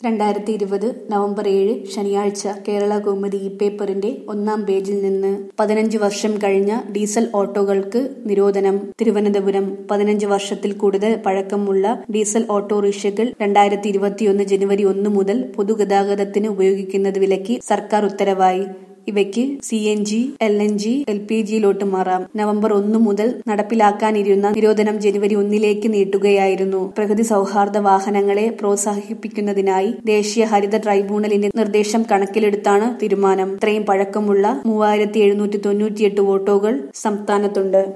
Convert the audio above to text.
രണ്ടായിരത്തി ഇരുപത് നവംബർ ഏഴ് ശനിയാഴ്ച കേരള കൗമുദി ഇ പേപ്പറിന്റെ ഒന്നാം പേജിൽ നിന്ന് പതിനഞ്ച് വർഷം കഴിഞ്ഞ ഡീസൽ ഓട്ടോകൾക്ക് നിരോധനം തിരുവനന്തപുരം പതിനഞ്ച് വർഷത്തിൽ കൂടുതൽ പഴക്കമുള്ള ഡീസൽ ഓട്ടോറിക്ഷകൾ രണ്ടായിരത്തി ഇരുപത്തിയൊന്ന് ജനുവരി ഒന്ന് മുതൽ പൊതുഗതാഗതത്തിന് ഉപയോഗിക്കുന്നത് വിലക്കി സർക്കാർ ഉത്തരവായി ഇവയ്ക്ക് C N G L N G L P ജിയിലോട്ട് മാറാം നവംബർ ഒന്ന് മുതൽ നടപ്പിലാക്കാനിരുന്ന നിരോധനം ജനുവരി ഒന്നിലേക്ക് നീട്ടുകയായിരുന്നു പ്രകൃതി സൗഹാർദ്ദ വാഹനങ്ങളെ പ്രോത്സാഹിപ്പിക്കുന്നതിനായി ദേശീയ ഹരിത ട്രൈബ്യൂണലിന്റെ നിർദ്ദേശം കണക്കിലെടുത്താണ് തീരുമാനം ഇത്രയും പഴക്കമുള്ള മൂവായിരത്തി എഴുന്നൂറ്റി തൊണ്ണൂറ്റിയെട്ട് ഓട്ടോകൾ സംസ്ഥാനത്തുണ്ട്